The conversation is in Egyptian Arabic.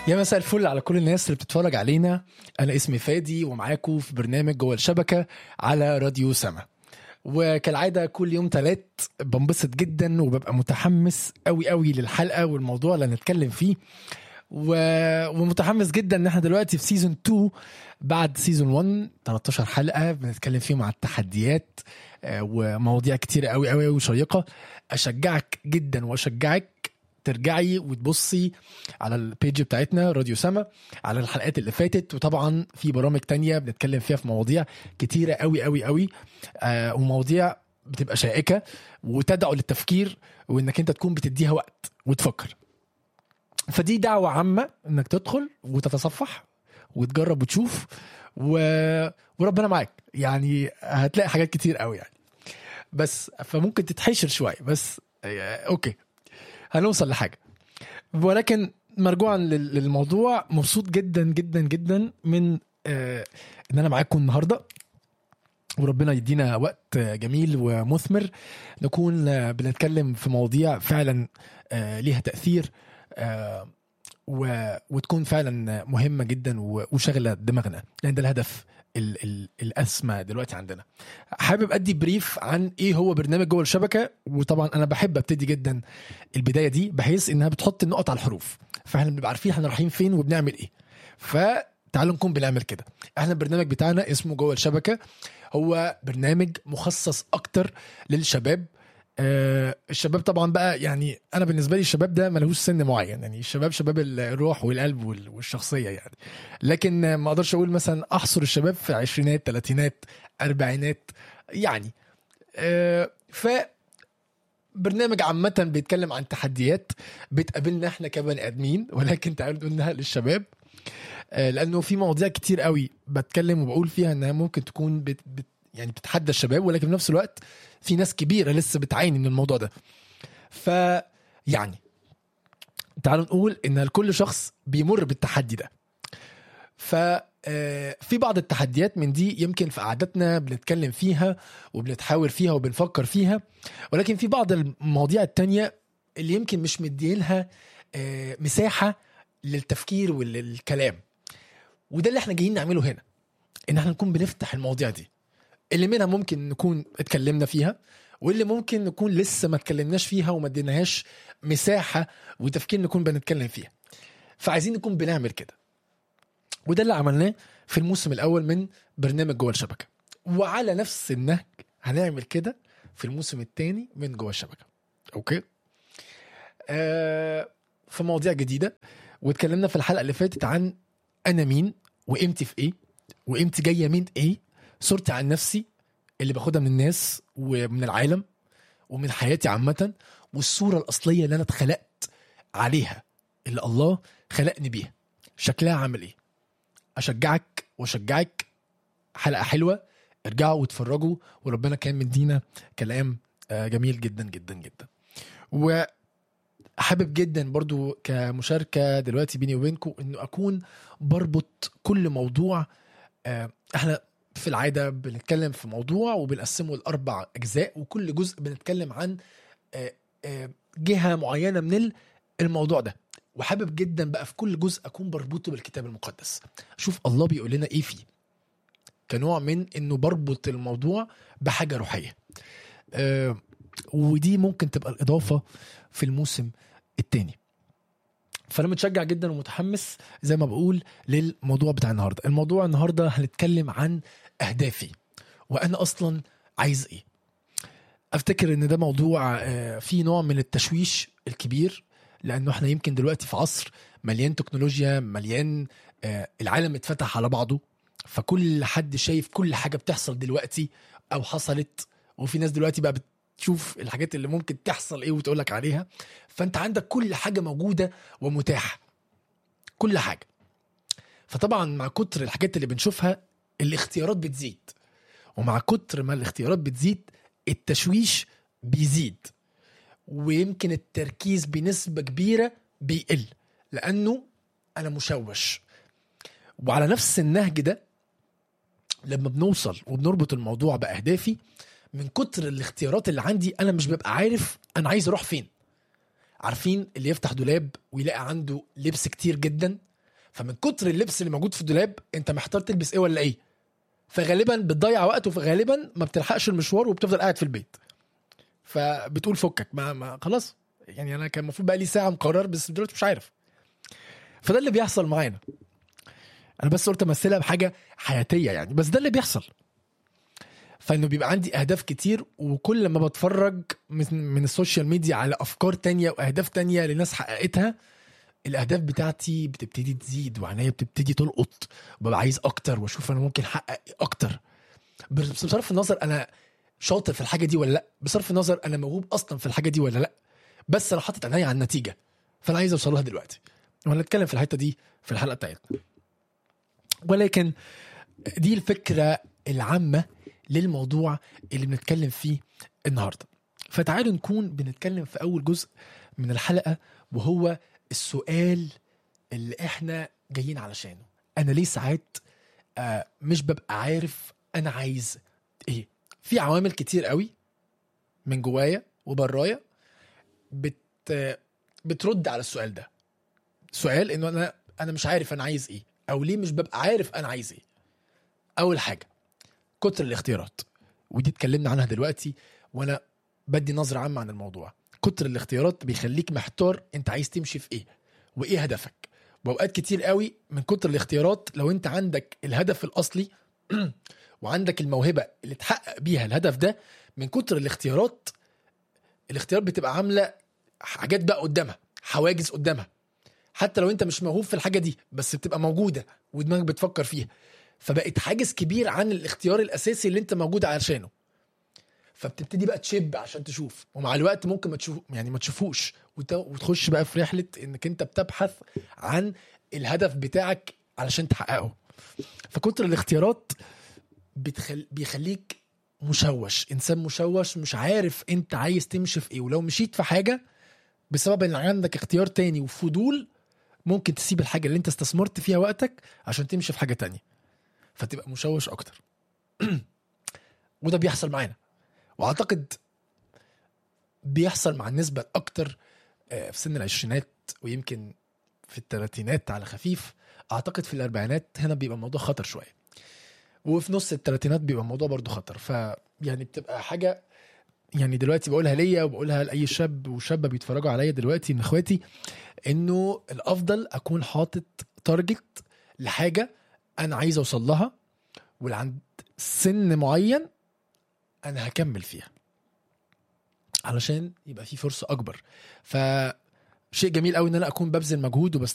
يا مساء الفل على كل الناس اللي بتتفرج علينا انا اسمي فادي ومعاكم في برنامج جوه الشبكه على راديو سما وكالعاده كل يوم تلات بنبسط جدا وببقى متحمس قوي قوي للحلقه والموضوع اللي هنتكلم فيه و... ومتحمس جدا ان احنا دلوقتي في سيزون 2 بعد سيزون 1 13 حلقه بنتكلم فيهم على التحديات آه، ومواضيع كتيره قوي قوي وشيقه اشجعك جدا واشجعك ترجعي وتبصي على البيج بتاعتنا راديو سما على الحلقات اللي فاتت وطبعا في برامج تانية بنتكلم فيها في مواضيع كتيرة قوي قوي قوي آه ومواضيع بتبقى شائكة وتدعو للتفكير وانك انت تكون بتديها وقت وتفكر فدي دعوة عامة انك تدخل وتتصفح وتجرب وتشوف و... وربنا معاك يعني هتلاقي حاجات كتير قوي يعني بس فممكن تتحشر شوية بس آه، اوكي هنوصل لحاجه ولكن مرجوعا لل- للموضوع مبسوط جدا جدا جدا من آه، ان انا معاكم النهارده وربنا يدينا وقت آه، جميل ومثمر نكون آه، بنتكلم في مواضيع فعلا آه، ليها تاثير آه، و- وتكون فعلا مهمه جدا و- وشغله دماغنا لان ده الهدف ال- ال- الاسمى دلوقتي عندنا حابب ادي بريف عن ايه هو برنامج جوه الشبكه وطبعا انا بحب ابتدي جدا البدايه دي بحيث انها بتحط النقط على الحروف فاحنا بنبقى عارفين احنا رايحين فين وبنعمل ايه فتعالوا نكون بنعمل كده احنا البرنامج بتاعنا اسمه جوه الشبكه هو برنامج مخصص اكتر للشباب آه الشباب طبعا بقى يعني انا بالنسبه لي الشباب ده ملهوش سن معين يعني الشباب شباب الروح والقلب وال- والشخصيه يعني لكن آه، ما اقدرش اقول مثلا احصر الشباب في عشرينات ثلاثينات اربعينات يعني آه ف برنامج عامة بيتكلم عن تحديات بتقابلنا احنا كبني ادمين ولكن تعالوا نقولها للشباب آه، لانه في مواضيع كتير قوي بتكلم وبقول فيها انها ممكن تكون بت بت يعني بتتحدى الشباب ولكن في نفس الوقت في ناس كبيرة لسه بتعاني من الموضوع ده ف يعني تعالوا نقول ان لكل شخص بيمر بالتحدي ده ف آه، في بعض التحديات من دي يمكن في قعدتنا بنتكلم فيها وبنتحاور فيها وبنفكر فيها ولكن في بعض المواضيع التانية اللي يمكن مش مديلها آه، مساحة للتفكير وللكلام وده اللي احنا جايين نعمله هنا ان احنا نكون بنفتح المواضيع دي اللي منها ممكن نكون اتكلمنا فيها واللي ممكن نكون لسه ما اتكلمناش فيها وما اديناهاش مساحة وتفكير نكون بنتكلم فيها فعايزين نكون بنعمل كده وده اللي عملناه في الموسم الاول من برنامج جوه الشبكه وعلى نفس النهج هنعمل كده في الموسم الثاني من جوه الشبكه اوكي آه في مواضيع جديده واتكلمنا في الحلقه اللي فاتت عن انا مين وقيمتي في ايه وقيمتي جايه من ايه صورتي عن نفسي اللي باخدها من الناس ومن العالم ومن حياتي عامه والصوره الاصليه اللي انا اتخلقت عليها اللي الله خلقني بيها شكلها عامل ايه اشجعك واشجعك حلقه حلوه ارجعوا واتفرجوا وربنا كان مدينا كلام آه، جميل جدا جدا جدا وحابب جدا برضو كمشاركه دلوقتي بيني وبينكم انه اكون بربط كل موضوع آه، احنا في العاده بنتكلم في موضوع وبنقسمه لاربع اجزاء وكل جزء بنتكلم عن آه، آه، جهه معينه من الموضوع ده وحابب جدا بقى في كل جزء اكون بربطه بالكتاب المقدس شوف الله بيقول لنا ايه فيه كنوع من انه بربط الموضوع بحاجه روحيه آه ودي ممكن تبقى الاضافه في الموسم الثاني فانا متشجع جدا ومتحمس زي ما بقول للموضوع بتاع النهارده الموضوع النهارده هنتكلم عن اهدافي وانا اصلا عايز ايه افتكر ان ده موضوع آه، فيه نوع من التشويش الكبير لانه احنا يمكن دلوقتي في عصر مليان تكنولوجيا مليان آه، العالم اتفتح على بعضه فكل حد شايف كل حاجه بتحصل دلوقتي او حصلت وفي ناس دلوقتي بقى بتشوف الحاجات اللي ممكن تحصل ايه وتقولك عليها فانت عندك كل حاجه موجوده ومتاحه كل حاجه فطبعا مع كتر الحاجات اللي بنشوفها الاختيارات بتزيد ومع كتر ما الاختيارات بتزيد التشويش بيزيد ويمكن التركيز بنسبة كبيرة بيقل لأنه أنا مشوش وعلى نفس النهج ده لما بنوصل وبنربط الموضوع بأهدافي من كتر الاختيارات اللي عندي أنا مش ببقى عارف أنا عايز أروح فين عارفين اللي يفتح دولاب ويلاقي عنده لبس كتير جدا فمن كتر اللبس اللي موجود في الدولاب انت محتار تلبس ايه ولا ايه فغالبا بتضيع وقت وغالبا ما بتلحقش المشوار وبتفضل قاعد في البيت فبتقول فكك ما, ما خلاص يعني انا كان المفروض بقى لي ساعه مقرر بس دلوقتي مش عارف فده اللي بيحصل معانا انا بس قلت امثلها بحاجه حياتيه يعني بس ده اللي بيحصل فانه بيبقى عندي اهداف كتير وكل ما بتفرج من, من السوشيال ميديا على افكار تانية واهداف تانية لناس حققتها الاهداف بتاعتي بتبتدي تزيد وعينيا بتبتدي تلقط وببقى عايز اكتر واشوف انا ممكن احقق اكتر بس بصرف النظر انا شاطر في الحاجه دي ولا لا بصرف النظر انا موهوب اصلا في الحاجه دي ولا لا بس انا حاطط عينيا على النتيجه فانا عايز اوصل لها دلوقتي وهنتكلم في الحته دي في الحلقه بتاعتنا ولكن دي الفكره العامه للموضوع اللي بنتكلم فيه النهارده فتعالوا نكون بنتكلم في اول جزء من الحلقه وهو السؤال اللي احنا جايين علشانه انا ليه ساعات آه مش ببقى عارف انا عايز ايه في عوامل كتير قوي من جوايا وبرايا بت بترد على السؤال ده سؤال انه انا انا مش عارف انا عايز ايه او ليه مش ببقى عارف انا عايز ايه اول حاجه كتر الاختيارات ودي اتكلمنا عنها دلوقتي وانا بدي نظره عامه عن الموضوع كتر الاختيارات بيخليك محتار انت عايز تمشي في ايه وايه هدفك واوقات كتير قوي من كتر الاختيارات لو انت عندك الهدف الاصلي وعندك الموهبه اللي تحقق بيها الهدف ده من كتر الاختيارات الاختيارات بتبقى عامله حاجات بقى قدامها حواجز قدامها حتى لو انت مش موهوب في الحاجه دي بس بتبقى موجوده ودماغك بتفكر فيها فبقت حاجز كبير عن الاختيار الاساسي اللي انت موجود علشانه فبتبتدي بقى تشب عشان تشوف ومع الوقت ممكن ما تشوف يعني ما تشوفوش وتخش بقى في رحله انك انت بتبحث عن الهدف بتاعك علشان تحققه فكتر الاختيارات بتخل... بيخليك مشوش انسان مشوش مش عارف انت عايز تمشي في ايه ولو مشيت في حاجه بسبب ان عندك اختيار تاني وفضول ممكن تسيب الحاجه اللي انت استثمرت فيها وقتك عشان تمشي في حاجه تانية فتبقى مشوش اكتر وده بيحصل معانا واعتقد بيحصل مع النسبه الاكتر في سن العشرينات ويمكن في الثلاثينات على خفيف اعتقد في الاربعينات هنا بيبقى الموضوع خطر شويه وفي نص الثلاثينات بيبقى الموضوع برضو خطر فيعني بتبقى حاجه يعني دلوقتي بقولها ليا وبقولها لاي شاب وشابه بيتفرجوا عليا دلوقتي من اخواتي انه الافضل اكون حاطط تارجت لحاجه انا عايز اوصل لها ولعند سن معين انا هكمل فيها علشان يبقى في فرصه اكبر ف شيء جميل قوي ان انا اكون ببذل مجهود وبست